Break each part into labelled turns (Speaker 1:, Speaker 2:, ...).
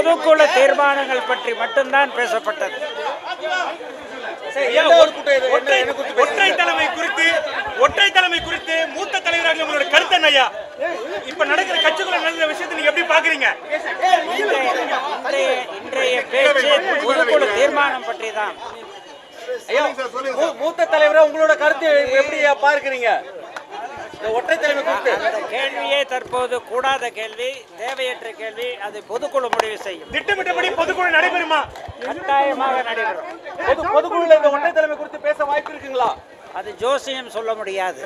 Speaker 1: பொதுக்குழு தீர்மானங்கள் பற்றி மட்டும்தான் பேசப்பட்டது
Speaker 2: ஒற்றை ஒற்றை தலைமை குறித்து ஒற்றை தலைமை குறித்து மூத்த தலைவராக உங்களோட கருத்து என்ன ஐயா இப்ப நடக்கிற கட்சிக்குள்ள நடக்கிற விஷயத்தை நீங்க எப்படி பாக்குறீங்க
Speaker 1: இன்றைய இன்றைய- இன்றைய பேச்சு பொதுக்குழு தீர்மானம் பற்றி தான்
Speaker 3: ஐயா மூ- மூத்த தலைவரா உங்களோட கருத்து எப்படி பார்க்கிறீங்க இந்த ஒற்றை தலைமை குறித்து
Speaker 1: அந்த கேள்வியே தற்போது கூடாத கேள்வி தேவையற்ற கேள்வி அதை பொதுக்குழு முடிவு செய்யும்
Speaker 2: திட்டமிட்டபடி பொதுக்குழு நடைபெறுமா
Speaker 1: கட்டாயமாக நடைபெறும்
Speaker 3: பொது பொதுக்குழுல இந்த ஒற்றை தலைமை குறித்து பேச வாய்ப்பு இருக்குங்களா
Speaker 1: அது ஜோசியம் சொல்ல முடியாது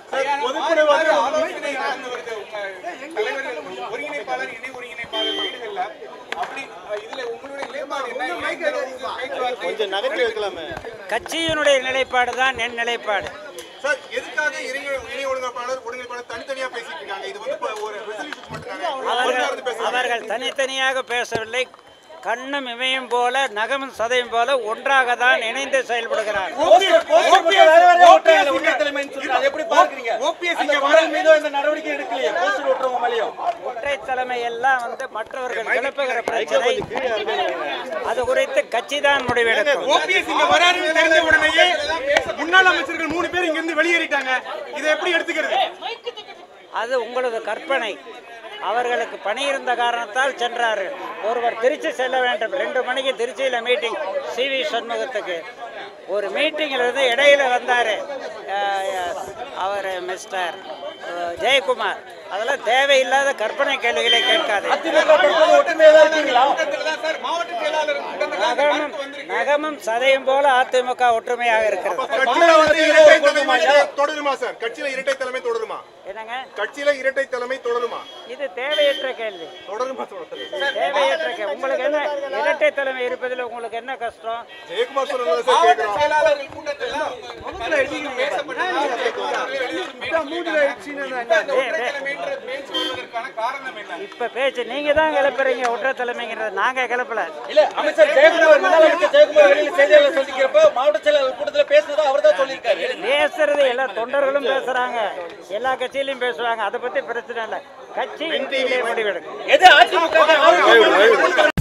Speaker 4: ஒருங்கிணைப்பாளர் இணை ஒருங்கிணைப்பாளர் வீடுகள்ல அப்படி இதுல உங்களுடைய நிலைப்பாடு என்ன
Speaker 5: கொஞ்சம் நகர்த்தி வைக்கலாமே
Speaker 1: கட்சியினுடைய நிலைப்பாடு தான் என் நிலைப்பாடு
Speaker 4: சார் எதுக்காக இணை இணை ஒருங்கிணைப்பாளர் ஒருங்கிணைப்பாளர் தனித்தனியா பேசிட்டு இருக்காங்க இது வந்து இப்ப ஒரு ரெசல்யூஷன் மட்டும் தானே ஒண்ணா
Speaker 1: அவர்கள்
Speaker 4: இருந்து பேசுறாங்க
Speaker 1: அவர்கள் தனித்தனியாக பேசவில்லை கண்ணும் இமையும் போல நகமும் சதையும் போல ஒன்றாக தான் இணைந்து செயல்படுகிறார்
Speaker 3: போஸ்டர் போஸ்டர் மட்டும் வேற வேற ஒற்றை ஒற்றை தலைமைன்னு சொல்றாங்க அதை எப்படி பார்க்கறீங்க அந்த குரல் மீதும் இந்த நடவடிக்கை எடுக்கலையே போஸ்டர் ஒட்டுறவங்க மேலயும்
Speaker 1: ஒற்றை தலைமை எல்லாம் வந்து மற்றவர்கள் கிளப்புகிற பிரச்சனை அது குறித்து கட்சி தான் முடிவெடுக்கும்
Speaker 2: ஓபிஎஸ் இங்க வராருன்னு தெரிஞ்ச உடனேயே முன்னாள் அமைச்சர்கள் மூணு பேர் இங்க இருந்து வெளியேறிட்டாங்க இதை எப்படி எடுத்துக்கிறது
Speaker 1: அது உங்களது கற்பனை அவர்களுக்கு பணி இருந்த காரணத்தால் சென்றார்கள் ஒருவர் திருச்சி செல்ல வேண்டும் ரெண்டு மணிக்கு திருச்சியில் மீட்டிங் சி வி சண்முகத்துக்கு ஒரு மீட்டிங்கில் இருந்து இடையில வந்தார் அவர் மிஸ்டர் அஹ், ஜெயக்குமார் அதெல்லாம் தேவையில்லாத கற்பனை கேள்விகளை கேட்காது
Speaker 3: அதிமுக தற்போது ஒற்றுமையா தான் இருக்கீங்களா
Speaker 4: சார் மாவட்ட செயலாளர் கூட்டத்தில்
Speaker 1: நகமும் நகமும் சதையும் போல அதிமுக ஒற்றுமையாக இருக்கிறது
Speaker 4: கட்சியில வந்து இரட்டை தலைமை தொடருமா சார் கட்சியில இரட்டை தலைமை தொடருமா
Speaker 1: என்னங்க
Speaker 4: கட்சியில இரட்டை தலைமை தொடருமா
Speaker 1: இது தேவையற்ற கேள்வி
Speaker 4: தொடருமா தொடருமா
Speaker 1: தேவையற்ற கேள்வி உங்களுக்கு என்ன இரட்டை தலைமை இருப்பதில் உங்களுக்கு என்ன கஷ்டம்
Speaker 4: ஜெயக்குமார் சொன்னதை சார் கேட்கிறோம்
Speaker 6: செயலாளர்கள் கூட்டத்தில் பேச்சு வருவதற்கான காரணம் என்ன
Speaker 1: இப்ப பேச்சு நீங்க தான் கிளப்புறீங்க ஒற்றை தலைமைங்கிறது நாங்க கிளப்பல
Speaker 3: இல்ல அமைச்சர் ஜெயக்குமார் முன்னாள் அமைச்சர் ஜெயக்குமார் வெளியில செய்தியாளர் சந்திக்கிறப்ப மாவட்ட செயலாளர் கூட்டத்துல பேசுனதா அவர் தான் சொல்லியிருக்காரு
Speaker 1: பேசுறது எல்லா தொண்டர்களும் பேசுறாங்க எல்லா கட்சியிலயும் பேசுவாங்க அதை பத்தி பிரச்சனை இல்லை கட்சி இறுதியிலே முடிவெடுக்கும்
Speaker 3: எது அதிமுக